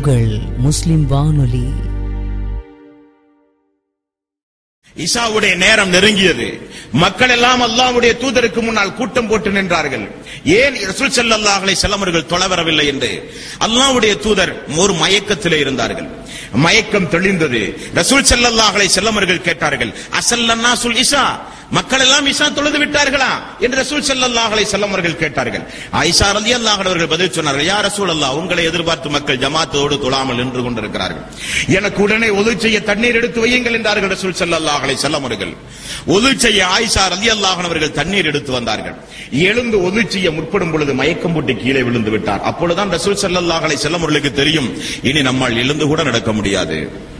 உங்கள் முஸ்லிம் வானொலி இசாவுடைய நேரம் நெருங்கியது மக்கள் எல்லாம் அல்லாஹ்வுடைய தூதருக்கு முன்னால் கூட்டம் போட்டு நின்றார்கள் ஏன் ரசூல் ஸல்லல்லாஹு அலைஹி வஸல்லம் அவர்கள் தொலை வரவில்லை என்று அல்லாஹ்வுடைய தூதர் ஒரு மயக்கத்திலே இருந்தார்கள் மயக்கம் தெளிந்தது ரசூல் ஸல்லல்லாஹு அலைஹி வஸல்லம் அவர்கள் கேட்டார்கள் அசல்லன்னா சுல் இசா மக்கள் எல்லாம் இசா தொழுது விட்டார்களா என்று ரசூல் ஸல்லல்லாஹு அலைஹி வஸல்லம் அவர்கள் கேட்டார்கள் ஆயிஷா ரலியல்லாஹு அன்ஹா அவர்கள் பதில் சொன்னார்கள் யா ரசூலல்லாஹ் உங்களை எதிர்பார்த்து மக்கள் ஜமாத்தோடு தொழாமல் நின்று கொண்டிருக்கிறார்கள் எனக்கு உடனே ஒது செய்ய தண்ணீர் எடுத்து வையுங்கள் என்றார்கள் ரசூல் ஸல்லல்லாஹு அலைஹி வஸல்லம் அவர்கள் ஒது செய்ய ஆயிஷா ரலியல்லாஹு அன்ஹா அவர்கள் தண்ணீர் எடுத்து வந்தார்கள் எழுந்து ஒது செய்ய முற்படும் பொழுது மயக்கம் போட்டு கீழே விழுந்து விட்டார் அப்பொழுதுதான் ரசூல் ஸல்லல்லாஹு அலைஹி வஸல்லம் அவர்களுக்கு தெரியும் இனி நம்மால் எழுந்து கூட நடக்க முடியாது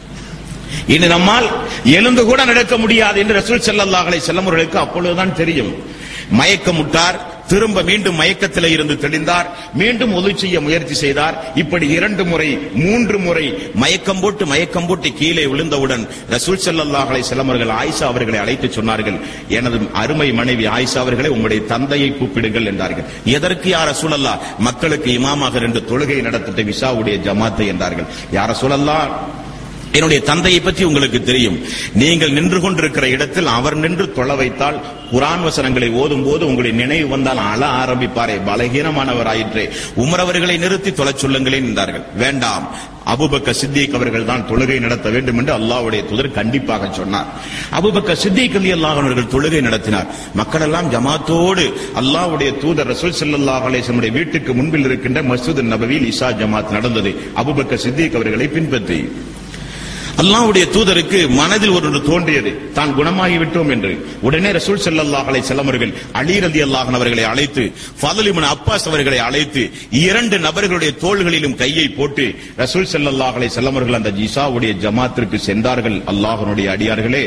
இனி நம்மால் எழுந்து கூட நடக்க முடியாது என்று ரசூல் ஸல்லல்லாஹு அலைஹி வஸல்லம் அவர்களுக்கு அப்பொழுதுதான் தெரியும் மயக்கமுட்டார் திரும்ப மீண்டும் மயக்கத்தில் இருந்து தெளிந்தார் மீண்டும் ஒது செய்ய முயற்சி செய்தார் இப்படி இரண்டு முறை மூன்று முறை மயக்கம் போட்டு மயக்கம் போட்டு கீழே விழுந்தவுடன் ரசூல் ஸல்லல்லாஹு அலைஹி வஸல்லம் அவர்கள் ஆயிஷா அவர்களை அழைத்து சொன்னார்கள் எனது அருமை மனைவி ஆயிஷா அவர்களை உங்களுடைய தந்தையை கூப்பிடுங்கள் என்றார்கள் எதற்கு யார் ரசூலல்லா மக்களுக்கு இமாமாக ரெண்டு தொழுகை நடத்திட்ட விசாவுடைய ஜமாத்தை என்றார்கள் யார் ரசூலல்லா என்னுடைய தந்தையை பற்றி உங்களுக்கு தெரியும் நீங்கள் நின்று கொண்டிருக்கிற இடத்தில் அவர் நின்று தொழ வைத்தால் குரான் வசனங்களை ஓதும் போது உங்களுடைய நினைவு வந்தால் அழ ஆரம்பிப்பாரே பலகீனமானவராயிற்றே உமர் அவர்களை நிறுத்தி தொழச் சொல்லுங்களேன் என்றார்கள் வேண்டாம் அபுபக்க சித்திக் அவர்கள் தான் தொழுகை நடத்த வேண்டும் என்று அல்லாஹ்வுடைய தூதர் கண்டிப்பாக சொன்னார் அபுபக்க சித்திக் அலி அல்லாஹ் அவர்கள் தொழுகை நடத்தினார் மக்கள் எல்லாம் ஜமாத்தோடு அல்லாஹ்வுடைய தூதர் ரசூல் ஸல்லல்லாஹு அலைஹி வஸல்லம் வீட்டுக்கு முன்பில் இருக்கின்ற மஸ்ஜித் நபவியில் இஷா ஜமாத் நடந்தது அபுபக்க சித்திக் அவர்களை பின்பற்றி அல்லாஹ்வுடைய தூதருக்கு மனதில் ஒன்று தோன்றியது தான் குணமாகி விட்டோம் என்று உடனே ரசூல் ஸல்லல்லாஹு அலைஹி வஸல்லம் அவர்கள் அலி ரலியல்லாஹு அவர்களை அழைத்து ஃபதல் இப்னு அப்பாஸ் அவர்களை அழைத்து இரண்டு நபர்களுடைய தோள்களிலும் கையை போட்டு ரசூல் ஸல்லல்லாஹு அலைஹி வஸல்லம் அவர்கள் அந்த ஜிசாவுடைய ஜமாத்திற்கு சென்றார்கள் அல்லாஹ்வுடைய அடியார்களே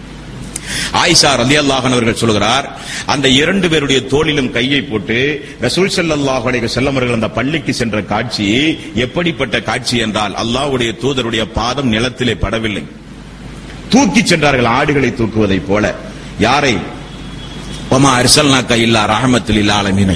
ஆயிஷா ரலியல்லாஹு அன்ஹா அவர்கள் சொல்கிறார் அந்த இரண்டு பேருடைய தோளிலும் கையை போட்டு ரசூல் ஸல்லல்லாஹு அலைஹி வஸல்லம் அவர்கள் அந்த பள்ளிக்கு சென்ற காட்சி எப்படிப்பட்ட காட்சி என்றால் அல்லாஹ்வுடைய தூதருடைய பாதம் நிலத்திலே படவில்லை தூக்கி சென்றார்கள் ஆடுகளை தூக்குவதைப் போல யாரை ஒமா அர்சல்னாக்க இல்லா ரஹமத்துல் இல்லா அலமீனை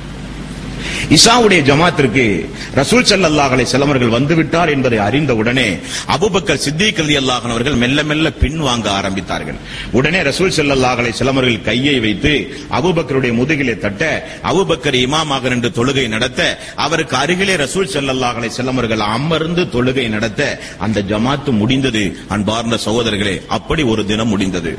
இசாவுடைய ஜமாத்திற்கு ரசூல் ஸல்லல்லாஹு அலைஹி வஸல்லம் அவர்கள் வந்து விட்டார் என்பதை அறிந்த உடனே அபூபக்கர் சித்திக் ரலியல்லாஹு அன்ஹு அவர்கள் மெல்ல மெல்ல பின்வாங்க ஆரம்பித்தார்கள் உடனே ரசூல் ஸல்லல்லாஹு அலைஹி வஸல்லம் அவர்கள் கையை வைத்து அபூபக்கருடைய முதுகிலே தட்ட அபூபக்கர் இமாமாக நின்று தொழுகை நடத்த அவருக்கு அருகிலே ரசூல் ஸல்லல்லாஹு அலைஹி வஸல்லம் அவர்கள் அமர்ந்து தொழுகை நடத்த அந்த ஜமாத்து முடிந்தது அன்பார்ந்த சகோதரர்களே அப்படி ஒரு தினம் முடிந்தது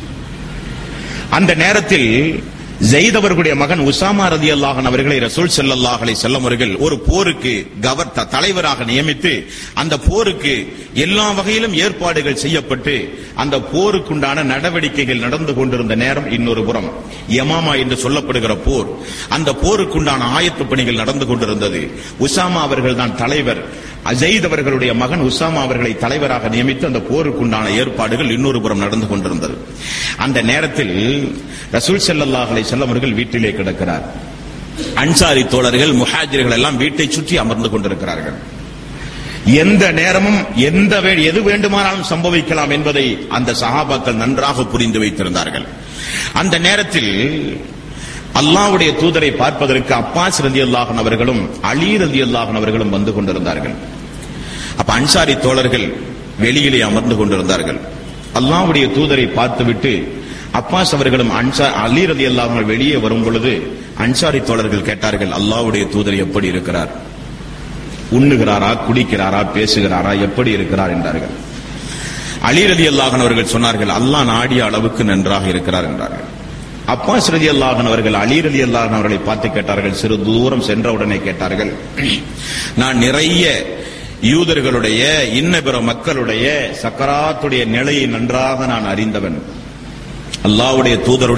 அந்த நேரத்தில் ஜெயித் அவர்களுடைய மகன் உசாமா ரதி அல்லாஹன் அவர்களை ரசூல் ஸல்லல்லாஹு அலைஹி வஸல்லம் அவர்கள் ஒரு போருக்கு கவர் த- தலைவராக நியமித்து அந்த போருக்கு எல்லா வகையிலும் ஏற்பாடுகள் செய்யப்பட்டு அந்த போருக்குண்டான நடவடிக்கைகள் நடந்து கொண்டிருந்த நேரம் இன்னொரு புறம் யமாமா என்று சொல்லப்படுகிற போர் அந்த போருக்குண்டான ஆயத்த பணிகள் நடந்து கொண்டிருந்தது உசாமா அவர்கள் தான் தலைவர் அஜயித் அவர்களுடைய மகன் உசாமா அவர்களை தலைவராக நியமித்து அந்த போருக்குண்டான ஏற்பாடுகள் இன்னொரு புறம் நடந்து கொண்டிருந்தது அந்த நேரத்தில் ரசூல் ஸல்லல்லாஹு அலைஹி வஸல்லம் அவர்கள் வீட்டிலே கிடக்கிறார் அன்சாரி தோழர்கள் முஹாஜிர்கள் எல்லாம் வீட்டை சுற்றி அமர்ந்து கொண்டிருக்கிறார்கள் எந்த நேரமும் எந்த வே- எது வேண்டுமானாலும் சம்பவிக்கலாம் என்பதை அந்த சஹாபாக்கள் நன்றாக புரிந்து வைத்திருந்தார்கள் அந்த நேரத்தில் அல்லாஹ்வுடைய தூதரை பார்ப்பதற்கு அப்பாஸ் ரலியல்லாஹு அவர்களும் அலி ரலியல்லாஹு அவர்களும் வந்து கொண்டிருந்தார்கள் அப்ப அன்சாரி தோழர்கள் வெளியிலே அமர்ந்து கொண்டிருந்தார்கள் அல்லாஹ்வுடைய தூதரை பார்த்துவிட்டு அப்பாஸ் அவர்களும் அன்சா அலி ரலியல்லாஹு அன்ஹு வெளியே வரும் பொழுது அன்சாரி தோழர்கள் கேட்டார்கள் அல்லாஹ்வுடைய தூதர் எப்படி இருக்கிறார் உண்ணுகிறாரா குடிக்கிறாரா பேசுகிறாரா எப்படி இருக்கிறார் என்றார்கள் அலி ரலி அல்லாஹன் அவர்கள் சொன்னார்கள் அல்லாஹ் நாடிய அளவுக்கு நன்றாக இருக்கிறார் என்றார்கள் அப்பாஸ் ரலி அல்லாஹன் அவர்கள் அலி ரலி அல்லாஹன் அவர்களை பார்த்து கேட்டார்கள் சிறு தூரம் சென்றவுடனே கேட்டார்கள் நான் நிறைய யூதர்களுடைய இன்ன பிற மக்களுடைய சக்கராத்துடைய நிலையை நன்றாக நான் அறிந்தவன் அல்லாஹ்வுடைய தூதருடைய